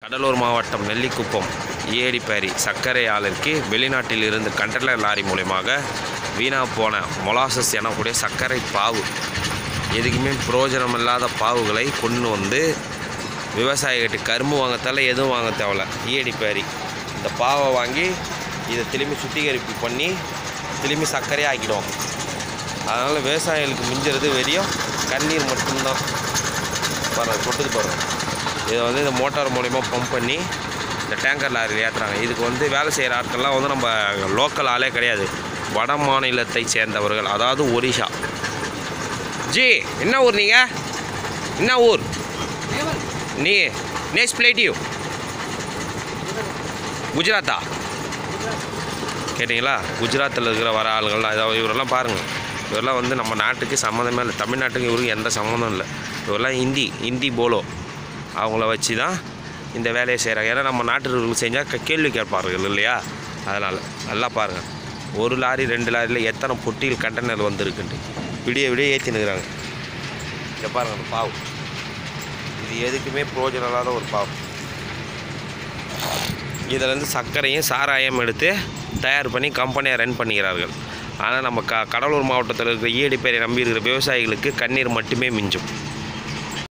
கடலூர் மாவட்டம் நெல்லிக்குப்பம் ஏடிப்பேரி சர்க்கரை ஆலைக்கு வெளிநாட்டில் இருந்து கண்டெய்னர் லாரி மூலயமாக வீணாக போன மொலாசஸ் எனக்கூடிய சர்க்கரை பாவு எதுக்குமே பிரயோஜனம் இல்லாத பாவுகளை கொண்டு வந்து விவசாயிகிட்ட கரும்பு வாங்க தேவையில்ல எதுவும் வாங்க தேவையில்ல ஈயடிப்பேரி இந்த பாவை வாங்கி இதை திரும்பி சுத்திகரிப்பு பண்ணி திரும்பி சர்க்கரையாக ஆக்கிடுவோம் அதனால் விவசாயிகளுக்கு மிஞ்சுறது வெறியும் கண்ணீர் மட்டும்தான் பாருங்கள் கொட்டுது பாருங்கள் இதை வந்து இந்த மோட்டார் மூலிமா பம்ப் பண்ணி இந்த டேங்கர் லாரியில் ஏற்றுறாங்க இதுக்கு வந்து வேலை செய்கிற ஆட்கள்லாம் வந்து நம்ம லோக்கல் ஆளே கிடையாது வட மாநிலத்தை சேர்ந்தவர்கள் அதாவது ஒரிஷா ஜி என்ன ஊர் நீங்கள் என்ன ஊர் நீ நேஸ் பிளேட்டிவ் குஜராத்தா கேட்டிங்களா குஜராத்தில் இருக்கிற வர ஆளுங்கள்லாம் இதாவது இவரெல்லாம் பாருங்கள் இவரெல்லாம் வந்து நம்ம நாட்டுக்கு சம்மந்தமே இல்லை தமிழ்நாட்டுக்கு இவருக்கு எந்த சம்மந்தம் இல்லை இவரெல்லாம் ஹிந்தி ஹிந்தி போலோ அவங்கள வச்சு தான் இந்த வேலையை செய்கிறாங்க ஏன்னா நம்ம நாட்டுக்கு செஞ்சால் க- கேள்வி கேட்பார்கள் இல்லையா அதனால் நல்லா பாருங்கள் ஒரு லாரி ரெண்டு லாரியில் எத்தனை பொட்டிகள் கண்டெய்னர் வந்திருக்குன்ட்டு விடிய விடிய ஏற்றினுக்கிறாங்க இங்கே பாருங்கள் அந்த பாவு இது எதுக்குமே பிரயோஜனம் இல்லாத ஒரு பாவு இதிலேருந்து சர்க்கரையும் சாராயம் எடுத்து தயார் பண்ணி கம்பெனியை ரன் பண்ணுகிறார்கள் ஆனால் நம்ம க கடலூர் மாவட்டத்தில் இருக்கிற ஈயடிப்பேரை நம்பி இருக்கிற விவசாயிகளுக்கு கண்ணீர் மட்டுமே மிஞ்சும்